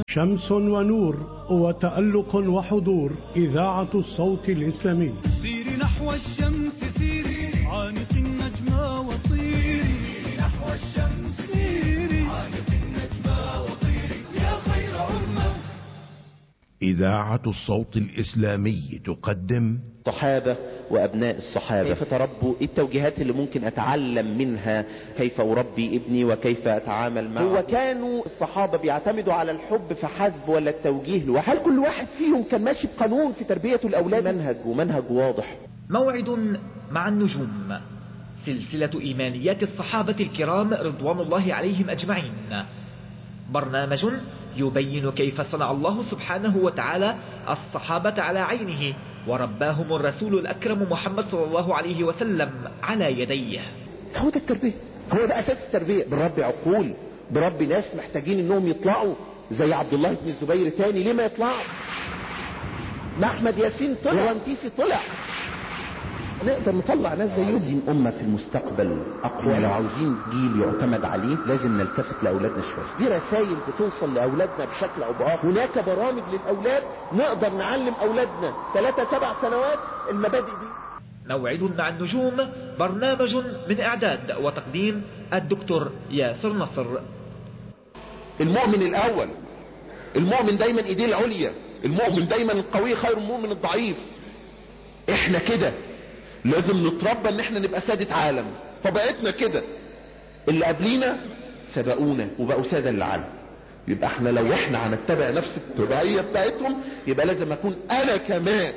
شمس ونور وتألق وحضور إذاعة الصوت الإسلامي سيري نحو الشمس سيري عانق النجمة وطيري نحو الشمس سيري عانق النجمة وطيري يا خير أمة إذاعة الصوت الإسلامي تقدم الصحابة وأبناء الصحابة كيف تربوا إيه التوجيهات اللي ممكن أتعلم منها كيف أربي ابني وكيف أتعامل معه هو كانوا الصحابة بيعتمدوا على الحب فحسب ولا التوجيه له هل كل واحد فيهم كان ماشي بقانون في تربية الأولاد منهج ومنهج واضح موعد مع النجوم سلسلة إيمانيات الصحابة الكرام رضوان الله عليهم أجمعين برنامج يبين كيف صنع الله سبحانه وتعالى الصحابة على عينه ورباهم الرسول الأكرم محمد صلى الله عليه وسلم على يديه هو ده التربية هو ده أساس التربية بربي عقول بربي ناس محتاجين انهم يطلعوا زي عبد الله بن الزبير تاني ليه ما يطلعوا ما احمد ياسين طلع ورنتيسي طلع نقدر نطلع ناس زي عاوزين أمة في المستقبل أقوى لو عاوزين جيل يعتمد عليه لازم نلتفت لأولادنا شوية دي رسائل بتوصل لأولادنا بشكل أو بآخر هناك برامج للأولاد نقدر نعلم أولادنا ثلاثة سبع سنوات المبادئ دي موعد مع النجوم برنامج من إعداد وتقديم الدكتور ياسر نصر المؤمن الأول المؤمن دايما إيديه العليا المؤمن دايما القوي خير من المؤمن الضعيف احنا كده لازم نتربى ان احنا نبقى سادة عالم طبيعتنا كده اللي قبلينا سبقونا وبقوا سادة للعالم يبقى احنا لو احنا هنتبع نفس التبعية بتاعتهم يبقى لازم اكون انا كمان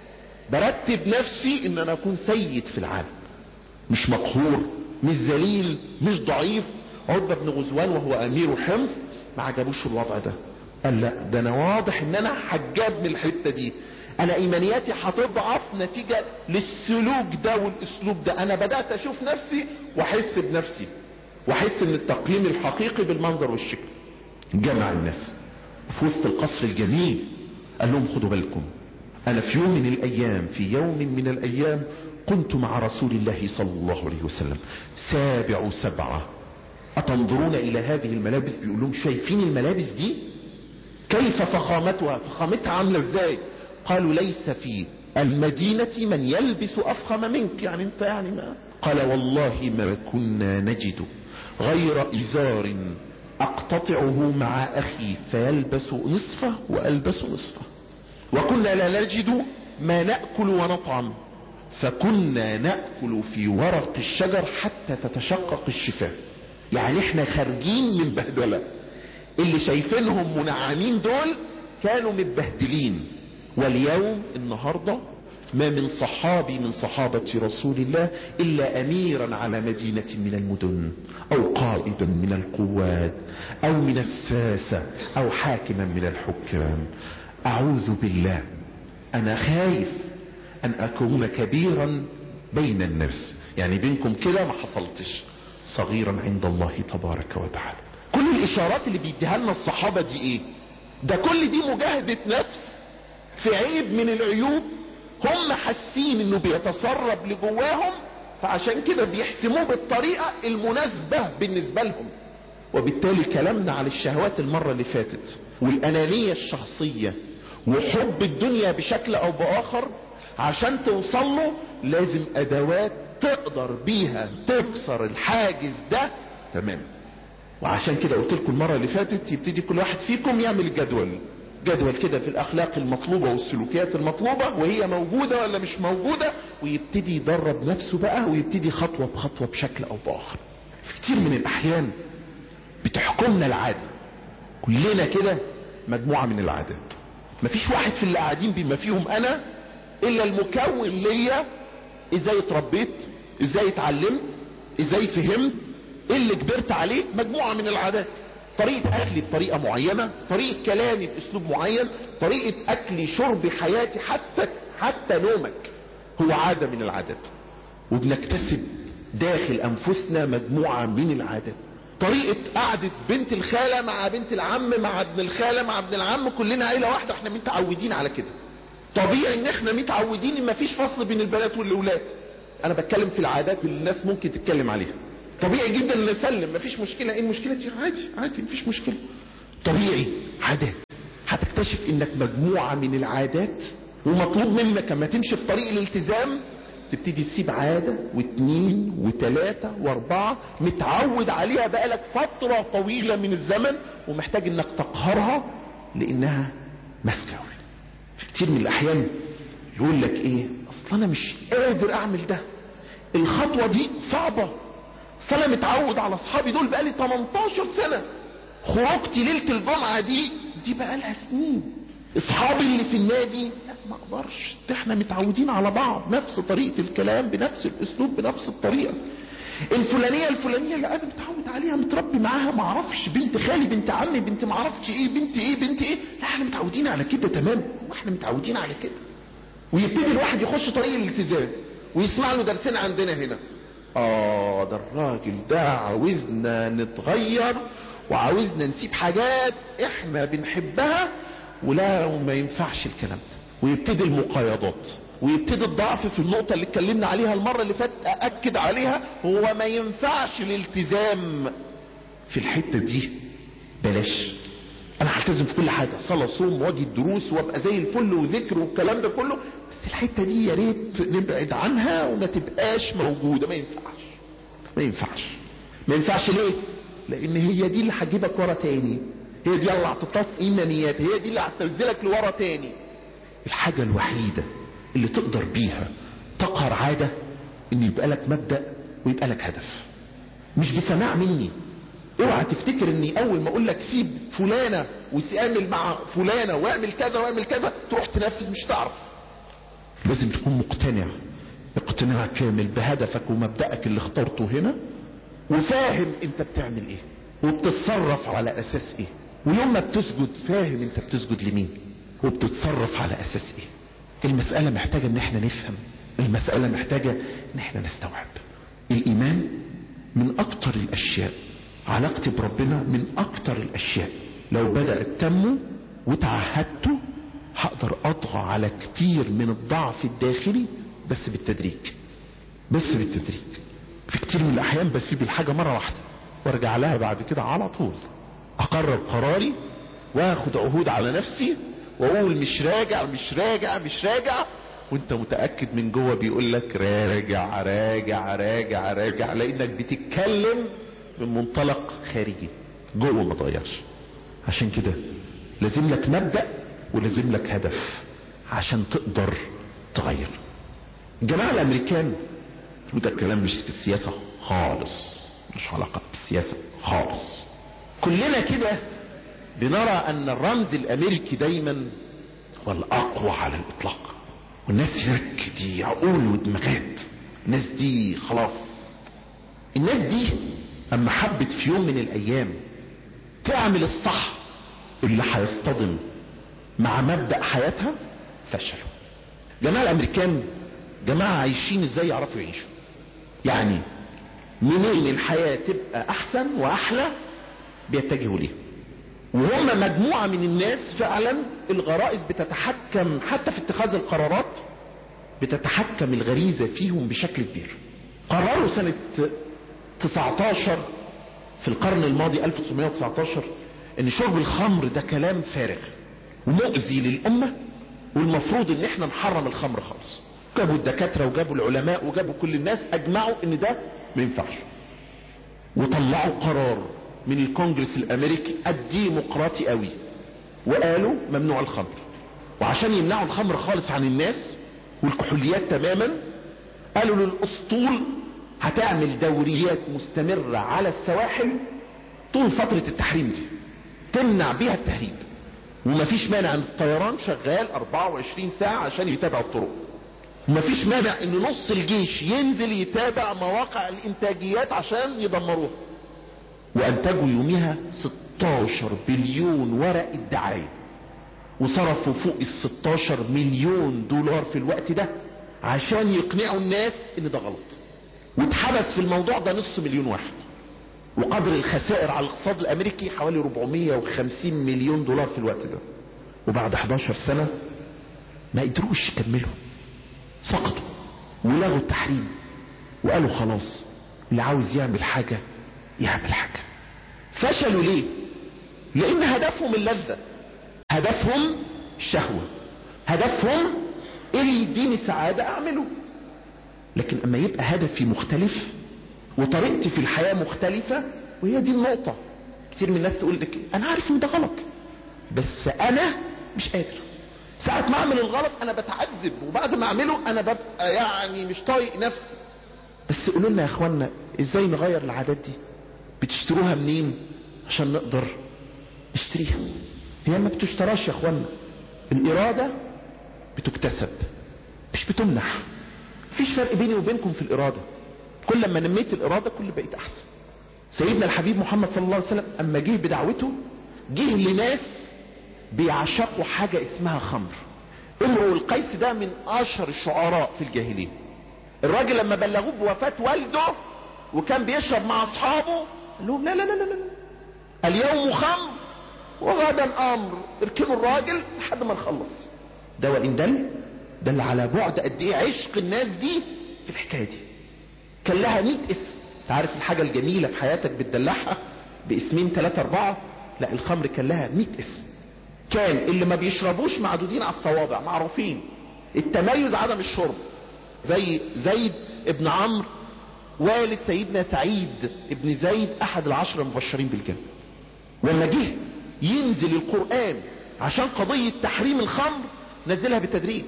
برتب نفسي ان انا اكون سيد في العالم مش مقهور مش ذليل مش ضعيف عتبة بن غزوان وهو امير حمص ما عجبوش الوضع ده قال لا ده انا واضح ان انا حجاب من الحتة دي انا ايمانياتي هتضعف نتيجة للسلوك ده والاسلوب ده انا بدأت اشوف نفسي واحس بنفسي واحس ان التقييم الحقيقي بالمنظر والشكل جمع الناس في وسط القصر الجميل قال لهم خدوا بالكم انا في يوم من الايام في يوم من الايام كنت مع رسول الله صلى الله عليه وسلم سابع سبعة اتنظرون الى هذه الملابس بيقول لهم شايفين الملابس دي كيف فخامتها فخامتها عاملة ازاي قالوا ليس في المدينة من يلبس أفخم منك يعني انت يعني ما قال والله ما كنا نجد غير إزار أقتطعه مع أخي فيلبس نصفه وألبس نصفه وكنا لا نجد ما نأكل ونطعم فكنا نأكل في ورق الشجر حتى تتشقق الشفاه يعني احنا خارجين من بهدلة اللي شايفينهم منعمين دول كانوا متبهدلين واليوم النهاردة ما من صحابي من صحابة رسول الله إلا أميرا على مدينة من المدن أو قائدا من القوات أو من الساسة أو حاكما من الحكام أعوذ بالله أنا خايف أن أكون كبيرا بين الناس يعني بينكم كده ما حصلتش صغيرا عند الله تبارك وتعالى كل الإشارات اللي بيديها لنا الصحابة دي إيه ده كل دي مجاهدة نفس في عيب من العيوب هم حاسين انه بيتسرب لجواهم فعشان كده بيحسموه بالطريقة المناسبة بالنسبة لهم وبالتالي كلامنا عن الشهوات المرة اللي فاتت والانانية الشخصية وحب الدنيا بشكل او باخر عشان توصل له لازم ادوات تقدر بيها تكسر الحاجز ده تمام وعشان كده قلت لكم المرة اللي فاتت يبتدي كل واحد فيكم يعمل جدول جدول كده في الاخلاق المطلوبة والسلوكيات المطلوبة وهي موجودة ولا مش موجودة ويبتدي يدرب نفسه بقى ويبتدي خطوة بخطوة بشكل او باخر في كتير من الاحيان بتحكمنا العادة كلنا كده مجموعة من العادات مفيش واحد في اللي قاعدين بما فيهم انا الا المكون ليا ازاي اتربيت ازاي اتعلمت ازاي فهمت ايه اللي كبرت عليه مجموعة من العادات طريقة اكلي بطريقة معينة طريقة كلامي باسلوب معين طريقة اكلي شربي حياتي حتى حتى نومك هو عادة من العادات وبنكتسب داخل انفسنا مجموعة من العادات طريقة قعدة بنت الخالة مع بنت العم مع ابن الخالة مع ابن العم كلنا عيلة واحدة احنا متعودين على كده طبيعي ان احنا متعودين ان مفيش فصل بين البنات والاولاد انا بتكلم في العادات اللي الناس ممكن تتكلم عليها طبيعي جدا نسلم مفيش مشكلة ايه المشكلة دي عادي عادي مفيش مشكلة طبيعي عادات تكتشف انك مجموعة من العادات ومطلوب منك اما تمشي في طريق الالتزام تبتدي تسيب عادة واثنين وثلاثة واربعة متعود عليها بقالك فترة طويلة من الزمن ومحتاج انك تقهرها لانها ماسكة في كتير من الاحيان يقول لك ايه اصل انا مش قادر اعمل ده الخطوة دي صعبة اصل انا متعود على اصحابي دول بقالي 18 سنة خروجتي ليلة الجمعة دي دي بقالها سنين اصحابي اللي في النادي لا ما اقدرش ده احنا متعودين على بعض نفس طريقة الكلام بنفس الاسلوب بنفس الطريقة الفلانية الفلانية اللي انا متعود عليها متربي معاها ما اعرفش بنت خالي بنت عمي بنت ما اعرفش ايه بنت ايه بنت ايه لا احنا متعودين على كده تمام واحنا متعودين على كده ويبتدي الواحد يخش طريق الالتزام ويسمع له درسين عندنا هنا اه ده الراجل ده عاوزنا نتغير وعاوزنا نسيب حاجات احنا بنحبها ولا وما ينفعش الكلام ده ويبتدي المقايضات ويبتدي الضعف في النقطة اللي اتكلمنا عليها المرة اللي فاتت أأكد عليها هو ما ينفعش الالتزام في الحتة دي بلاش أنا هلتزم في كل حاجة صلاة صوم واجي الدروس وابقى زي الفل وذكر والكلام ده كله بس الحتة دي يا ريت نبعد عنها وما تبقاش موجودة ما ينفعش ما ينفعش ما ينفعش ليه؟ لأن هي دي اللي هتجيبك ورا تاني هي دي اللي هتطف ايمانيات هي دي اللي هتنزلك لورا تاني الحاجة الوحيدة اللي تقدر بيها تقهر عادة ان يبقى لك مبدأ ويبقى لك هدف مش بسماع مني اوعى تفتكر اني اول ما اقول لك سيب فلانة واعمل مع فلانة واعمل كذا واعمل كذا تروح تنفذ مش تعرف لازم تكون مقتنع اقتناع كامل بهدفك ومبدأك اللي اخترته هنا وفاهم انت بتعمل ايه وبتتصرف على اساس ايه ويوم ما بتسجد فاهم انت بتسجد لمين وبتتصرف على اساس ايه المسألة محتاجة ان احنا نفهم المسألة محتاجة ان احنا نستوعب الايمان من اكتر الاشياء علاقتي بربنا من اكتر الاشياء لو بدأت تنمو وتعهدته هقدر اطغى على كتير من الضعف الداخلي بس بالتدريج بس بالتدريج في كتير من الاحيان بسيب الحاجة مرة واحدة وارجع لها بعد كده على طول اقرر قراري واخد عهود على نفسي واقول مش راجع مش راجع مش راجع وانت متأكد من جوه بيقول لك راجع راجع راجع راجع لانك بتتكلم من منطلق خارجي جوه ما تغيرش عشان كده لازم لك مبدأ ولازم لك هدف عشان تقدر تغير الجماعة الامريكان وده الكلام مش في السياسة خالص مش علاقة بالسياسة خالص كلنا كده بنرى ان الرمز الامريكي دايما هو الاقوى على الاطلاق والناس هناك دي عقول ودماغات الناس دي خلاص الناس دي اما حبت في يوم من الايام تعمل الصح اللي هيصطدم مع مبدأ حياتها فشلوا جماعة الامريكان جماعة عايشين ازاي يعرفوا يعيشوا يعني منين الحياة تبقى احسن واحلى بيتجهوا ليه وهم مجموعة من الناس فعلا الغرائز بتتحكم حتى في اتخاذ القرارات بتتحكم الغريزة فيهم بشكل كبير قرروا سنة 19 في القرن الماضي 1919 ان شرب الخمر ده كلام فارغ ومؤذي للأمة والمفروض ان احنا نحرم الخمر خالص جابوا الدكاترة وجابوا العلماء وجابوا كل الناس اجمعوا ان ده ما ينفعش وطلعوا قرار من الكونجرس الامريكي الديمقراطي قوي وقالوا ممنوع الخمر وعشان يمنعوا الخمر خالص عن الناس والكحوليات تماما قالوا للاسطول هتعمل دوريات مستمرة على السواحل طول فترة التحريم دي تمنع بيها التهريب ومفيش مانع ان الطيران شغال 24 ساعة عشان يتابع الطرق ومفيش مانع ان نص الجيش ينزل يتابع مواقع الانتاجيات عشان يدمروها وانتجوا يوميها 16 بليون ورقة دعاية وصرفوا فوق ال 16 مليون دولار في الوقت ده عشان يقنعوا الناس ان ده غلط واتحبس في الموضوع ده نص مليون واحد وقدر الخسائر على الاقتصاد الامريكي حوالي 450 مليون دولار في الوقت ده وبعد 11 سنة ما قدروش يكملوا سقطوا ولغوا التحريم وقالوا خلاص اللي عاوز يعمل حاجة يعمل حاجة فشلوا ليه لان هدفهم اللذة هدفهم الشهوة هدفهم ايه اللي يديني سعادة اعمله لكن اما يبقى هدفي مختلف وطريقتي في الحياة مختلفة وهي دي النقطة كتير من الناس تقول لك انا عارف ان ده غلط بس انا مش قادر ساعة ما اعمل الغلط انا بتعذب وبعد ما اعمله انا ببقى يعني مش طايق نفسي بس قولوا لنا يا اخوانا ازاي نغير العادات دي بتشتروها منين عشان نقدر نشتريها هي ما بتشتراش يا اخوانا الارادة بتكتسب مش بتمنح مفيش فرق بيني وبينكم في الارادة كل ما نميت الارادة كل بقيت احسن سيدنا الحبيب محمد صلى الله عليه وسلم اما جه بدعوته جه لناس بيعشقوا حاجة اسمها خمر امرؤ القيس ده من اشهر الشعراء في الجاهلية الراجل لما بلغوه بوفاة والده وكان بيشرب مع اصحابه قال لهم لا لا لا لا, لا. اليوم خمر وغدا امر اركنوا الراجل لحد ما نخلص ده وان دل دل على بعد قد ايه عشق الناس دي في الحكايه دي كان لها 100 اسم تعرف الحاجه الجميله في حياتك بتدلعها باسمين ثلاثة أربعة لا الخمر كان لها 100 اسم كان اللي ما بيشربوش معدودين على الصوابع معروفين التميز عدم الشرب زي زيد ابن عمرو والد سيدنا سعيد ابن زيد احد العشر المبشرين بالجنة ولما جه ينزل القرآن عشان قضية تحريم الخمر نزلها بالتدريج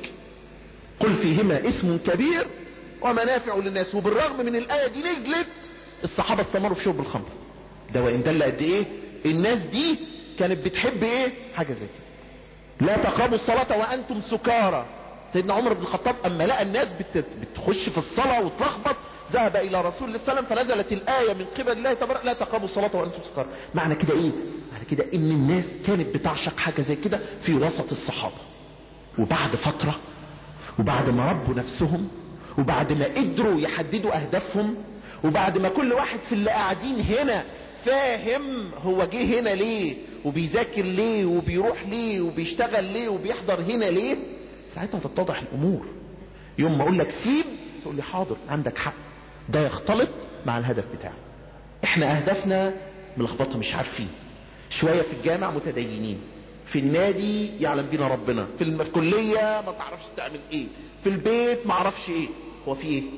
قل فيهما اسم كبير ومنافع للناس وبالرغم من الآية دي نزلت الصحابة استمروا في شرب الخمر ده وإن دل قد إيه الناس دي كانت بتحب إيه حاجة زي كده لا تقربوا الصلاة وأنتم سكارى سيدنا عمر بن الخطاب أما لقى الناس بت- بتخش في الصلاة وتلخبط ذهب إلى رسول الله صلى الله عليه وسلم فنزلت الآية من قبل الله تبارك لا تقربوا الصلاة وأنتم سكارى معنى كده إيه معنى كده إن الناس كانت بتعشق حاجة زي كده في وسط الصحابة وبعد فترة وبعد ما ربوا نفسهم وبعد ما قدروا يحددوا اهدافهم وبعد ما كل واحد في اللي قاعدين هنا فاهم هو جه هنا ليه وبيذاكر ليه وبيروح ليه وبيشتغل ليه وبيحضر هنا ليه ساعتها تتضح الامور يوم ما اقول لك سيب تقول لي حاضر عندك حق ده يختلط مع الهدف بتاعه احنا اهدافنا ملخبطه مش عارفين شويه في الجامع متدينين في النادي يعلم بينا ربنا في الم- الكليه ما تعرفش تعمل ايه في البيت ما اعرفش ايه هو في ايه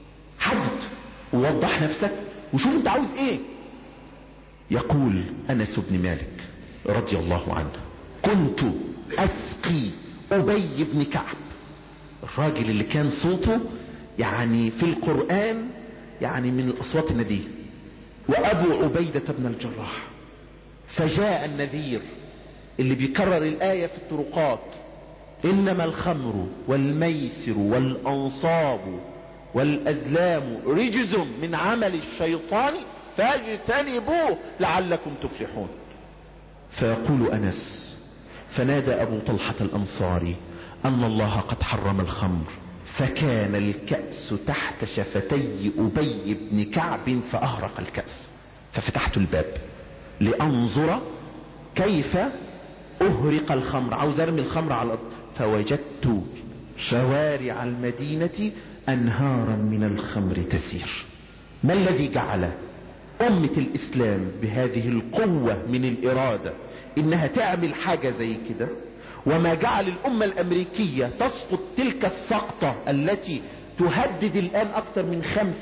حدد ووضح نفسك وشوف انت عاوز ايه يقول انس بن مالك رضي الله عنه كنت اسقي ابي بن كعب الراجل اللي كان صوته يعني في القرآن يعني من الأصوات الندية وأبو عبيدة بن الجراح فجاء النذير اللي بيكرر الآية في الطرقات إنما الخمر والميسر والأنصاب والأزلام رجز من عمل الشيطان فاجتنبوه لعلكم تفلحون فيقول أنس فنادى أبو طلحة الأنصاري أن الله قد حرم الخمر فكان الكأس تحت شفتي أبي بن كعب فأهرق الكأس ففتحت الباب لأنظر كيف أهرق الخمر عاوز أرمي الخمر على الأرض فوجدت شوارع المدينة أنهارا من الخمر تسير ما الذي جعل أمة الإسلام بهذه القوة من الإرادة إنها تعمل حاجة زي كده وما جعل الأمة الأمريكية تسقط تلك السقطة التي تهدد الآن أكثر من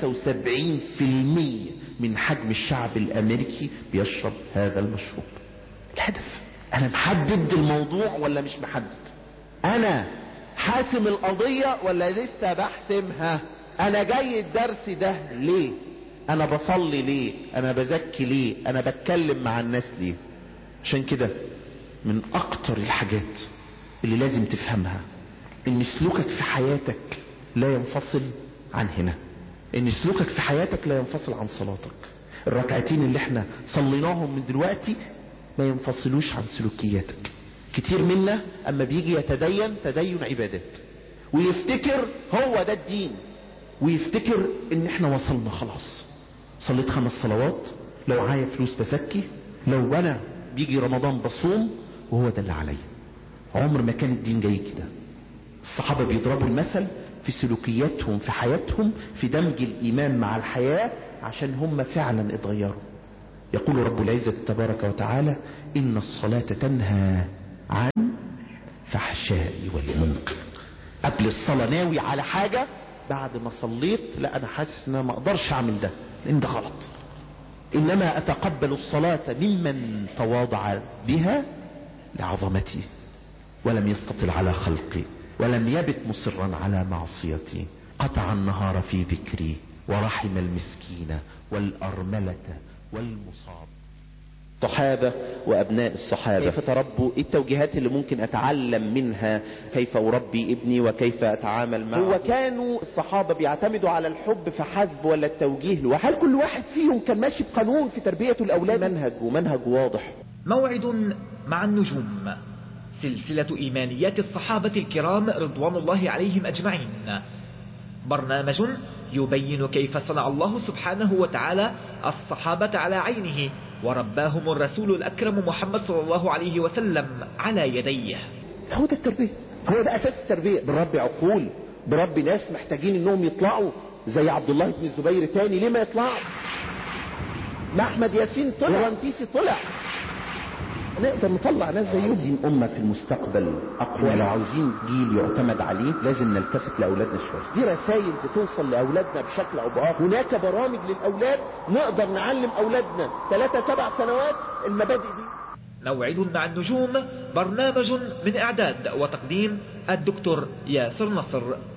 75% من حجم الشعب الأمريكي بيشرب هذا المشروب الهدف أنا محدد الموضوع ولا مش محدد أنا حاسم القضية ولا لسه بحسمها أنا جاي الدرس ده ليه أنا بصلي ليه أنا بزكي ليه أنا بتكلم مع الناس ليه عشان كده من أكتر الحاجات اللي لازم تفهمها ان سلوكك في حياتك لا ينفصل عن هنا ان سلوكك في حياتك لا ينفصل عن صلاتك الركعتين اللي احنا صليناهم من دلوقتي ما ينفصلوش عن سلوكياتك كتير منا اما بيجي يتدين تدين عبادات ويفتكر هو ده الدين ويفتكر ان احنا وصلنا خلاص صليت خمس صلوات لو معايا فلوس بزكي لو انا بيجي رمضان بصوم وهو ده اللي عليا عمر ما كان الدين جاي كده الصحابة بيضربوا المثل في سلوكياتهم في حياتهم في دمج الإيمان مع الحياة عشان هم فعلا اتغيروا يقول رب العزة تبارك وتعالى إن الصلاة تنهى عن فحشاء والمنكر قبل الصلاة ناوي على حاجة بعد ما صليت لا انا حاسس ان أنا ما اقدرش اعمل ده لان ده غلط انما اتقبل الصلاة ممن تواضع بها لعظمتي ولم يستطل على خلقي ولم يبت مصرا على معصيتي قطع النهار في ذكري ورحم المسكين والأرملة والمصاب الصحابة وأبناء الصحابة كيف تربوا إيه التوجيهات اللي ممكن أتعلم منها كيف أربي ابني وكيف أتعامل معه هو كانوا الصحابة بيعتمدوا على الحب فحسب ولا التوجيه له هل كل واحد فيهم كان ماشي بقانون في تربية الأولاد منهج ومنهج واضح موعد مع النجوم سلسلة إيمانيات الصحابة الكرام رضوان الله عليهم أجمعين برنامج يبين كيف صنع الله سبحانه وتعالى الصحابة على عينه ورباهم الرسول الأكرم محمد صلى الله عليه وسلم على يديه هو ده التربية هو ده أساس التربية بربي عقول بربي ناس محتاجين انهم يطلعوا زي عبد الله بن الزبير تاني ليه ما يطلعوا ما احمد ياسين طلع ورنتيسي طلع نقدر نطلع ناس زيهم عايزين أمة في المستقبل أقوى لو عاوزين جيل يعتمد عليه لازم نلتفت لأولادنا شوية دي رسائل بتوصل لأولادنا بشكل أو بآخر هناك برامج للأولاد نقدر نعلم أولادنا ثلاثة سبع سنوات المبادئ دي موعد مع النجوم برنامج من إعداد وتقديم الدكتور ياسر نصر